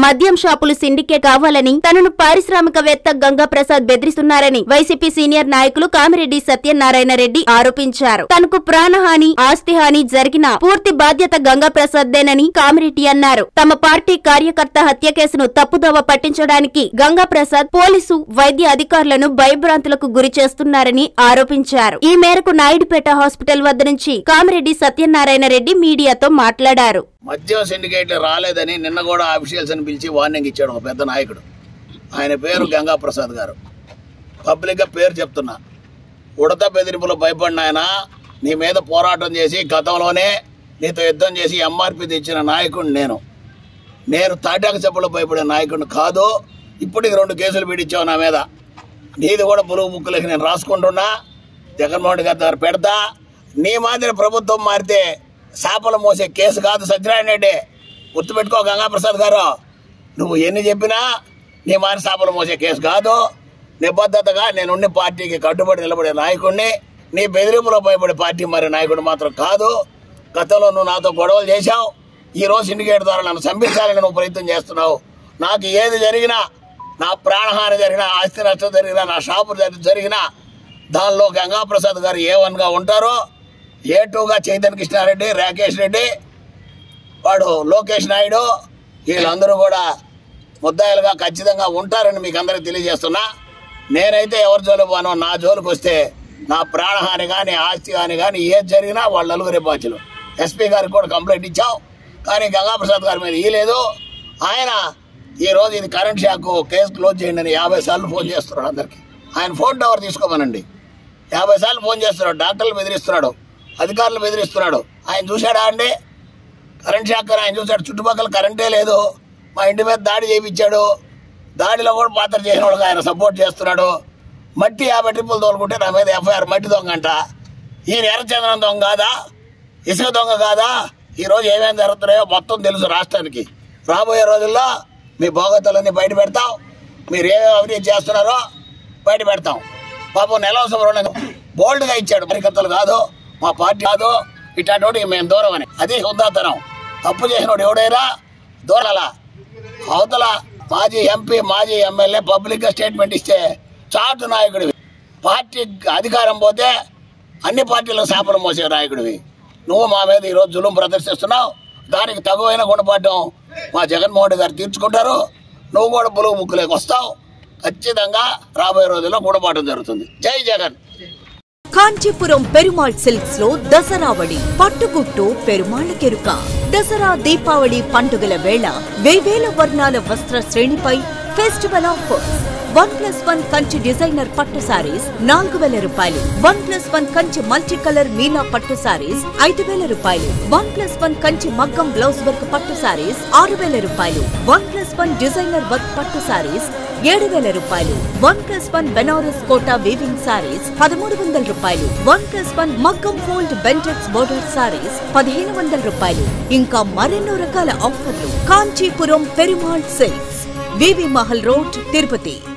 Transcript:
మద్యం షాపులు సిండికేట్ కావాలని తనను పారిశ్రామికవేత్త గంగా ప్రసాద్ బెదిరిస్తున్నారని వైసీపీ సీనియర్ నాయకులు కామిరెడ్డి సత్యనారాయణ రెడ్డి ఆరోపించారు తనకు ప్రాణహాని ఆస్తి హాని జరిగిన పూర్తి బాధ్యత గంగా ప్రసాద్దేనని కామిరెడ్డి అన్నారు తమ పార్టీ కార్యకర్త హత్య కేసును తప్పుదోవ పట్టించడానికి గంగా ప్రసాద్ పోలీసు వైద్య అధికారులను భయభ్రాంతులకు గురి చేస్తున్నారని ఆరోపించారు ఈ మేరకు నాయుడుపేట హాస్పిటల్ వద్ద నుంచి కామిరెడ్డి సత్యనారాయణ రెడ్డి మీడియాతో మాట్లాడారు మద్యం సిండికేట్ రాలేదని నిన్న కూడా ఆఫీషియల్స్ అని పిలిచి వార్నింగ్ ఇచ్చాడు ఒక పెద్ద నాయకుడు ఆయన పేరు గంగా ప్రసాద్ గారు పబ్లిక్గా పేరు చెప్తున్నా ఉడత బెదిరింపులు భయపడిన ఆయన నీ మీద పోరాటం చేసి గతంలోనే నీతో యుద్ధం చేసి ఎంఆర్పి తెచ్చిన నాయకుడు నేను నేను తాటాక చెప్పులు భయపడే నాయకుడిని కాదు ఇప్పటికి రెండు కేసులు పీడించావు నా మీద నీది కూడా పురుగు ముక్కులకి నేను రాసుకుంటున్నా జగన్మోహన్ రెడ్డి గారి దగ్గర పెడతా నీ మాదిరి ప్రభుత్వం మారితే చేపలు మోసే కేసు కాదు సత్యనారాయణ రెడ్డి గుర్తుపెట్టుకో గంగాప్రసాద్ గారు నువ్వు ఎన్ని చెప్పినా నీ మారి చేపలు మోసే కేసు కాదు నిబద్ధతగా నేనుండి పార్టీకి కట్టుబడి నిలబడే నాయకుడిని నీ బెదిరింపులో భయపడే పార్టీ మరి నాయకుడు మాత్రం కాదు గతంలో నువ్వు నాతో గొడవలు చేశావు ఈ రోజు సిండికేట్ ద్వారా నన్ను చంపించాలని నువ్వు ప్రయత్నం చేస్తున్నావు నాకు ఏది జరిగినా నా ప్రాణహాని జరిగినా ఆస్తి నష్టం జరిగినా నా షాపు జరి- జరిగినా దానిలో గంగాప్రసాద్ గారు ఏ వన్గా ఉంటారో ఏ టూగా చైతన్య కృష్ణారెడ్డి రాకేష్ రెడ్డి వాడు లోకేష్ నాయుడు వీళ్ళందరూ కూడా ముద్దాయిలుగా ఖచ్చితంగా ఉంటారని మీకు అందరికి తెలియజేస్తున్నా నేనైతే ఎవరి జోలికి పోనో నా జోలికి వస్తే నా ప్రాణహాని కానీ ఆస్తి హాని కానీ ఏది జరిగినా వాళ్ళ నలుగురే బాధ్యులు ఎస్పీ గారికి కూడా కంప్లైంట్ ఇచ్చాం కానీ గంగాప్రసాద్ గారి మీద ఇయ్యలేదు ఆయన ఈ రోజు ఇది కరెంట్ షాక్ కేసు క్లోజ్ చేయండి అని యాభై సార్లు ఫోన్ చేస్తున్నాడు అందరికి ఆయన ఫోన్ టవర్ తీసుకోమనండి యాభై సార్లు ఫోన్ చేస్తున్నాడు డాక్టర్లు బెదిరిస్తున్నాడు అధికారులు బెదిరిస్తున్నాడు ఆయన చూశాడా అండి కరెంట్ షాక్ అని ఆయన చూశాడు చుట్టుపక్కల కరెంటే లేదు మా ఇంటి మీద దాడి చేయించాడు దాడిలో కూడా పాత్ర చేసిన వాళ్ళకి ఆయన సపోర్ట్ చేస్తున్నాడు మట్టి యాభై ట్రిప్పులు తోలుకుంటే నా మీద ఎఫ్ఐఆర్ మట్టి దొంగ అంట ఈయన ఎర్రచందనం దొంగ కాదా ఇసుక దొంగ కాదా ఈ రోజు ఏమేమి జరుగుతున్నాయో మొత్తం తెలుసు రాష్ట్రానికి రాబోయే రోజుల్లో మీ భోగతలన్నీ బయట పెడతాం మీరు ఏమేమి అవినీతి చేస్తున్నారో బయట పెడతాం పాపం నెలవ సుబ్రహ్మణ్యం బోల్డ్గా ఇచ్చాడు పరికర్తలు కాదు మా పార్టీ కాదు ఇట్లాంటి మేము దూరం అని అది హుందాతనం తప్పు చేసినోడు ఎవడైనా దూరాలా అవతల మాజీ ఎంపీ మాజీ ఎమ్మెల్యే పబ్లిక్గా స్టేట్మెంట్ ఇస్తే చాటు నాయకుడివి పార్టీ అధికారం పోతే అన్ని పార్టీలకు శాపలు మోసే నాయకుడివి నువ్వు మా మీద ఈరోజు జులుం ప్రదర్శిస్తున్నావు దానికి తగువైన గుణపాఠం మా జగన్మోహన్ రెడ్డి గారు తీర్చుకుంటారు నువ్వు కూడా పులుగు ముక్కులోకి వస్తావు ఖచ్చితంగా రాబోయే రోజుల్లో గుణపాఠం జరుగుతుంది జై జగన్ కాంచీపురం పెరుమాళ్ సిల్క్స్ లో దసరావళి పట్టుగుట్టు పెరుమాళ్ కెరుక దసరా దీపావళి పండుగల వేళ వేవేల వర్ణాల వస్త్ర శ్రేణిపై festival offers one plus one Kanchi designer పట్టు సారీస్ నాలుగు వేల రూపాయలు one plus one Kanchi multi colour Meena పట్టు సారీస్ ఐదు వేల రూపాయలు వన్ ప్లస్ వన్ కంచి మగ్గం బ్లౌజ్ వర్క్ పట్టు సారీస్ ఆరు వేల రూపాయలు one plus one designer work పట్టు సారీస్ ఏడు వేల రూపాయలు one plus one Banaras Kota weaving sarees పదమూడు వందల రూపాయలు వన్ ప్లస్ వన్ మగ్గం ఫోల్డ్ బెంటెక్స్ బోర్డర్ సారీస్ పదిహేను వందల రూపాయలు ఇంకా మరెన్నో రకాల ఆఫర్లు Kanchipuram Perumal silks V V Mahal road Tirupati